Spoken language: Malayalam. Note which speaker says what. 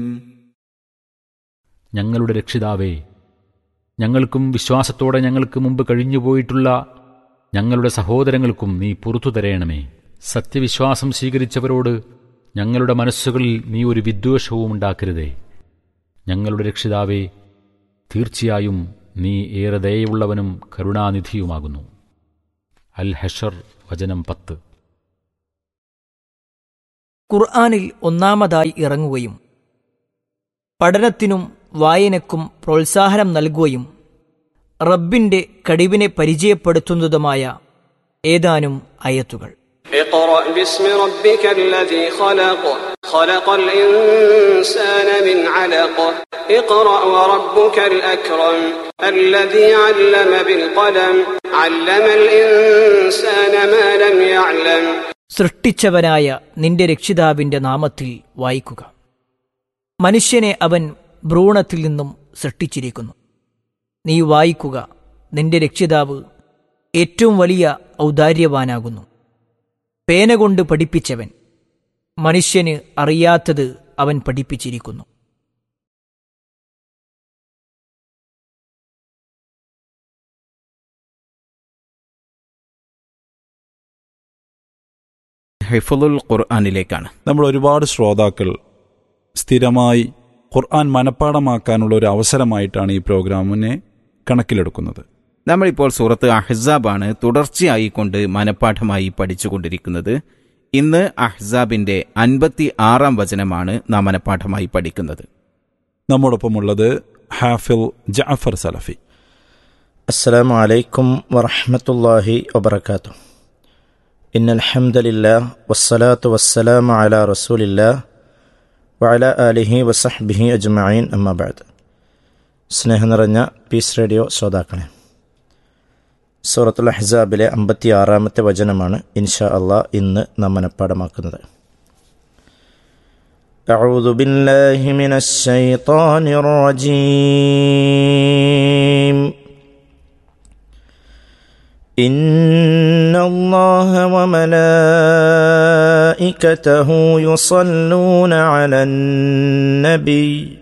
Speaker 1: ഞങ്ങളുടെ രക്ഷിതാവേ ഞങ്ങൾക്കും വിശ്വാസത്തോടെ ഞങ്ങൾക്ക് മുമ്പ് കഴിഞ്ഞുപോയിട്ടുള്ള ഞങ്ങളുടെ സഹോദരങ്ങൾക്കും നീ പുറത്തു തരയണമേ സത്യവിശ്വാസം സ്വീകരിച്ചവരോട് ഞങ്ങളുടെ മനസ്സുകളിൽ നീ ഒരു വിദ്വേഷവും ഉണ്ടാക്കരുതേ ഞങ്ങളുടെ രക്ഷിതാവേ തീർച്ചയായും നീ ഏറെ ദയയുള്ളവനും കരുണാനിധിയുമാകുന്നു അൽ ഹഷർ വചനം പത്ത്
Speaker 2: ഖുർആാനിൽ ഒന്നാമതായി ഇറങ്ങുകയും പഠനത്തിനും വായനക്കും പ്രോത്സാഹനം നൽകുകയും റബ്ബിന്റെ കഴിവിനെ പരിചയപ്പെടുത്തുന്നതുമായ ഏതാനും അയത്തുകൾ
Speaker 3: اقرأ باسم ربك الذي خلق خلق الإنسان من علق اقرأ وربك الأكرم الذي علم بالقلم علم الإنسان ما لم يعلم
Speaker 2: സൃഷ്ടിച്ചവനായ നിന്റെ രക്ഷിതാവിന്റെ നാമത്തിൽ വായിക്കുക മനുഷ്യനെ അവൻ ഭ്രൂണത്തിൽ നിന്നും സൃഷ്ടിച്ചിരിക്കുന്നു നീ വായിക്കുക നിന്റെ രക്ഷിതാവ് ഏറ്റവും വലിയ ഔദാര്യവാനാകുന്നു പേന കൊണ്ട് പഠിപ്പിച്ചവൻ മനുഷ്യന് അറിയാത്തത് അവൻ പഠിപ്പിച്ചിരിക്കുന്നു
Speaker 4: ഹിഫുൽ ഖുർആാനിലേക്കാണ്
Speaker 5: നമ്മൾ ഒരുപാട് ശ്രോതാക്കൾ സ്ഥിരമായി ഖുർആൻ മനഃപ്പാടമാക്കാനുള്ള ഒരു അവസരമായിട്ടാണ് ഈ പ്രോഗ്രാമിനെ കണക്കിലെടുക്കുന്നത്
Speaker 4: നമ്മളിപ്പോൾ സൂറത്ത് അഹ്സാബാണ് തുടർച്ചയായി കൊണ്ട് മനഃപ്പാഠമായി പഠിച്ചുകൊണ്ടിരിക്കുന്നത് ഇന്ന് അഹ്സാബിന്റെ അൻപത്തി ആറാം വചനമാണ് നാം മനഃപ്പാഠമായി പഠിക്കുന്നത്
Speaker 5: നമ്മോടൊപ്പമുള്ളത് ഹാഫിൽ ജാഫർ സലഫി
Speaker 6: السلام عليكم ورحمة الله وبركاته إن الحمد لله والصلاة والسلام على رسول الله وعلى آله وصحبه أجمعين أما بعد സ്നേഹം നിറഞ്ഞ പീസ് റേഡിയോ ശ്രോതാക്കളെ സൂറത്തുൽ അഹ്സാബിലെ അമ്പത്തി ആറാമത്തെ വചനമാണ് ഇൻഷാ അള്ളാ ഇന്ന് നാം മനഃപ്പാടമാക്കുന്നത് أعوذ بالله من الشيطان الرجيم إن الله وملائكته يصلون على النبي